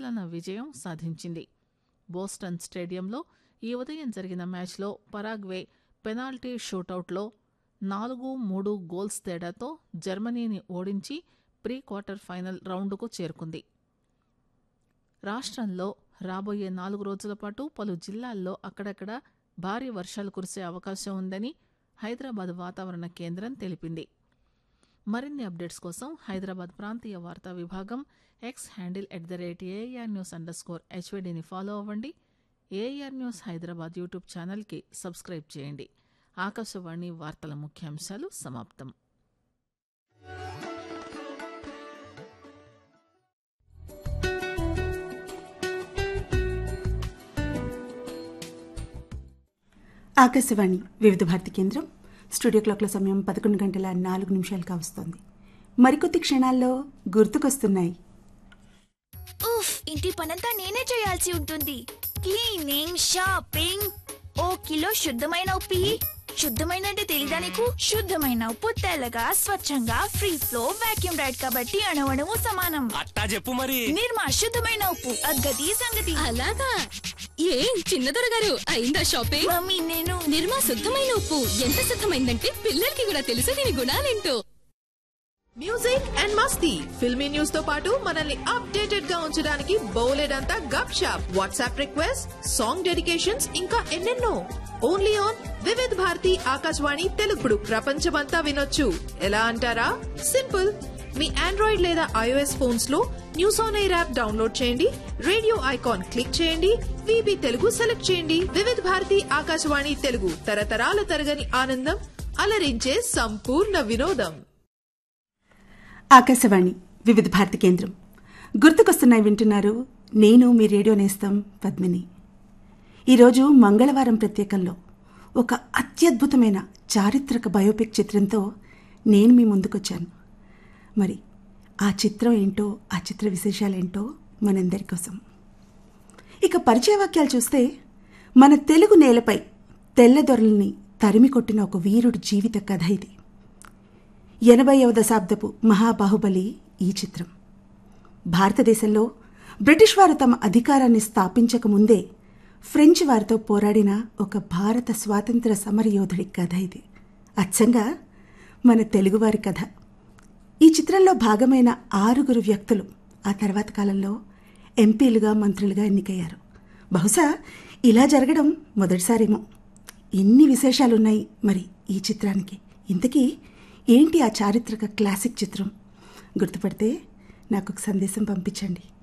సంచలన విజయం సాధించింది బోస్టన్ స్టేడియంలో ఈ ఉదయం జరిగిన మ్యాచ్లో పరాగ్వే పెనాల్టీ షూటౌట్లో నాలుగు మూడు గోల్స్ తేడాతో జర్మనీని ఓడించి ప్రీ క్వార్టర్ ఫైనల్ రౌండ్కు చేరుకుంది రాష్ట్రంలో రాబోయే నాలుగు రోజుల పాటు పలు జిల్లాల్లో అక్కడక్కడ భారీ వర్షాలు కురిసే అవకాశం ఉందని హైదరాబాద్ వాతావరణ కేంద్రం తెలిపింది మరిన్ని అప్డేట్స్ కోసం హైదరాబాద్ ప్రాంతీయ వార్తా విభాగం X handle at the rate AIR news underscore స్కోర్ హెచ్వీడీని ఫాలో అవ్వండి ఏఆర్ న్యూస్ హైదరాబాద్ యూట్యూబ్ ఛానల్కి సబ్స్క్రైబ్ చేయండి ఆకాశవాణి వార్తల ముఖ్యాంశాలు సమాప్తం ఆకాశవాణి వివిధ భారతి కేంద్రం స్టూడియో క్లాక్ల సమయం పదకొండు గంటల నాలుగు నిమిషాలు కావస్తోంది మరికొద్ది క్షణాల్లో గుర్తుకొస్తున్నాయి ఉఫ్ ఇంటి పనంతా నేనే చేయాల్సి ఉంటుంది క్లీనింగ్ షాపింగ్ ఓ కిలో శుద్ధమైన ఉప్పి శుద్ధమైన అంటే తెలీదా నీకు శుద్ధమైన ఉప్పు తెల్లగా స్వచ్ఛంగా ఫ్రీ ఫ్లో వాక్యూమ్ రైడ్ కాబట్టి అణవణము సమానం అట్టా చెప్పు మరి నిర్మా శుద్ధమైన ఉప్పు అగ్గది సంగతి అలాగా ఏం చిన్నదొర గారు అయిందా షాపింగ్ మమ్మీ నేను నిర్మా శుద్ధమైన ఉప్పు ఎంత శుద్ధమైందంటే పిల్లలకి కూడా తెలుసు దీని గుణాలేంటో మ్యూజిక్ అండ్ మస్తీ ఫిల్మీ న్యూస్ తో పాటు మనల్ని అప్డేటెడ్ గా ఉంచడానికి బౌలెడంతా Gupshup WhatsApp request song dedications ఇంకా ఎన్నెన్నో ఓన్లీ ఆన్ వివిధ్ భారతి ఆకాశవాణి తెలుగుడు ప్రపంచమంతా వినొచ్చు ఎలా అంటారా సింపుల్ మీ ఆండ్రాయిడ్ లేదా ఐఓఎస్ ఫోన్స్ లో news on air app download చేయండి రేడియో ఐకాన్ క్లిక్ చేయండి విబి తెలుగు సెలెక్ట్ చేయండి వివిధ్ భారతి ఆకాశవాణి తెలుగు తరతరాల తరగని ఆనందం అలరించే సంపూర్ణ వినోదం ఆకాశవాణి వివిధ భారతి కేంద్రం గుర్తుకొస్తున్నాయి వింటున్నారు నేను మీ రేడియో నేస్తం పద్మిని ఈరోజు మంగళవారం ప్రత్యేకంలో ఒక అత్యద్భుతమైన చారిత్రక బయోపిక్ చిత్రంతో నేను మీ ముందుకొచ్చాను మరి ఆ చిత్రం ఏంటో ఆ చిత్ర విశేషాలేంటో మనందరి కోసం ఇక పరిచయ వాక్యాలు చూస్తే మన తెలుగు నేలపై తెల్లదొరల్ని తరిమి కొట్టిన ఒక వీరుడి జీవిత కథ ఇది ఎనభైవ దశాబ్దపు మహాబాహుబలి ఈ చిత్రం భారతదేశంలో బ్రిటిష్ వారు తమ అధికారాన్ని స్థాపించక ముందే ఫ్రెంచ్ వారితో పోరాడిన ఒక భారత స్వాతంత్ర సమరయోధుడి కథ ఇది అచ్చంగా మన తెలుగువారి కథ ఈ చిత్రంలో భాగమైన ఆరుగురు వ్యక్తులు ఆ తర్వాత కాలంలో ఎంపీలుగా మంత్రులుగా ఎన్నికయ్యారు బహుశా ఇలా జరగడం మొదటిసారేమో ఎన్ని విశేషాలున్నాయి మరి ఈ చిత్రానికి ఇంతకీ ఏంటి ఆ చారిత్రక క్లాసిక్ చిత్రం గుర్తుపడితే నాకు ఒక సందేశం పంపించండి